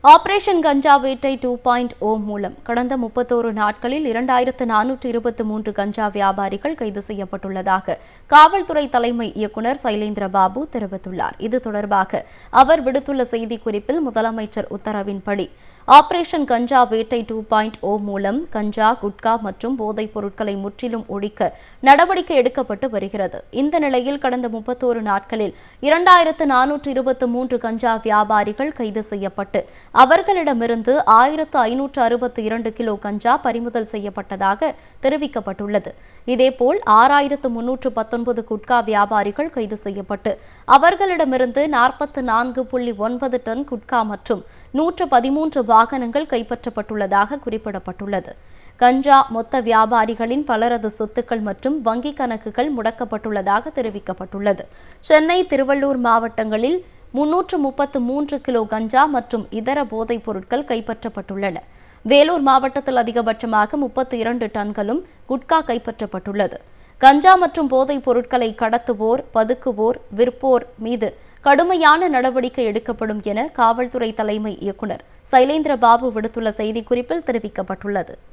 operation கஞ்சா வேட்டை two point ஓ மூலம் கடந்த முப்பத்தோரு நாட்களில் இரண்டாயிரத்து நானூற்று இருபத்தி மூன்று கஞ்சா வியாபாரிகள் கைது செய்யப்பட்டுள்ளதாக காவல்துறை தலைமை இயக்குநர் சைலேந்திர பாபு தெரிவித்துள்ளார் இது தொடர்பாக அவர் விடுத்துள்ள செய்திக்குறிப்பில் முதலமைச்சர் உத்தரவின்படி ஆபரேஷன் கஞ்சா வேட்டை டூ பாயிண்ட் ஓ மூலம் கஞ்சா குட்கா மற்றும் போதைப் பொருட்களை முற்றிலும் ஒழிக்க நடவடிக்கை எடுக்கப்பட்டு வருகிறது இந்த நிலையில் கடந்த முப்பத்தோரு நாட்களில் இரண்டாயிரத்து நானூற்று இருபத்தி மூன்று கஞ்சா வியாபாரிகள் கைது செய்யப்பட்டு அவர்களிடமிருந்து ஆயிரத்து ஐநூற்று அறுபத்தி இரண்டு கிலோ கஞ்சா பறிமுதல் செய்யப்பட்டதாக தெரிவிக்கப்பட்டுள்ளது இதேபோல் ஆறாயிரத்து முன்னூற்று பத்தொன்பது குட்கா வியாபாரிகள் கைது செய்யப்பட்டு அவர்களிடமிருந்து நாற்பத்து நான்கு புள்ளி ஒன்பது டன் குட்கா மற்றும் நூற்று பதிமூன்று வாகனங்கள் கைப்பற்றப்பட்டுள்ளதாக குறிப்பிடப்பட்டுள்ளது கஞ்சா மொத்த வியாபாரிகளின் பலரது சொத்துக்கள் மற்றும் வங்கிக் கணக்குகள் முடக்கப்பட்டுள்ளதாக தெரிவிக்கப்பட்டுள்ளது சென்னை திருவள்ளூர் மாவட்டங்களில் முன்னூற்று முப்பத்து மூன்று கிலோ கஞ்சா மற்றும் இதர போதைப் பொருட்கள் கைப்பற்றப்பட்டுள்ளன வேலூர் மாவட்டத்தில் அதிகபட்சமாக முப்பத்தி இரண்டு டன்களும் குட்கா கைப்பற்றப்பட்டுள்ளது கஞ்சா மற்றும் போதைப் பொருட்களை கடத்துவோர் பதுக்குவோர் விற்போர் மீது கடுமையான நடவடிக்கை எடுக்கப்படும் என காவல்துறை தலைமை இயக்குநர் சைலேந்திர பாபு விடுத்துள்ள செய்திக்குறிப்பில் தெரிவிக்கப்பட்டுள்ளது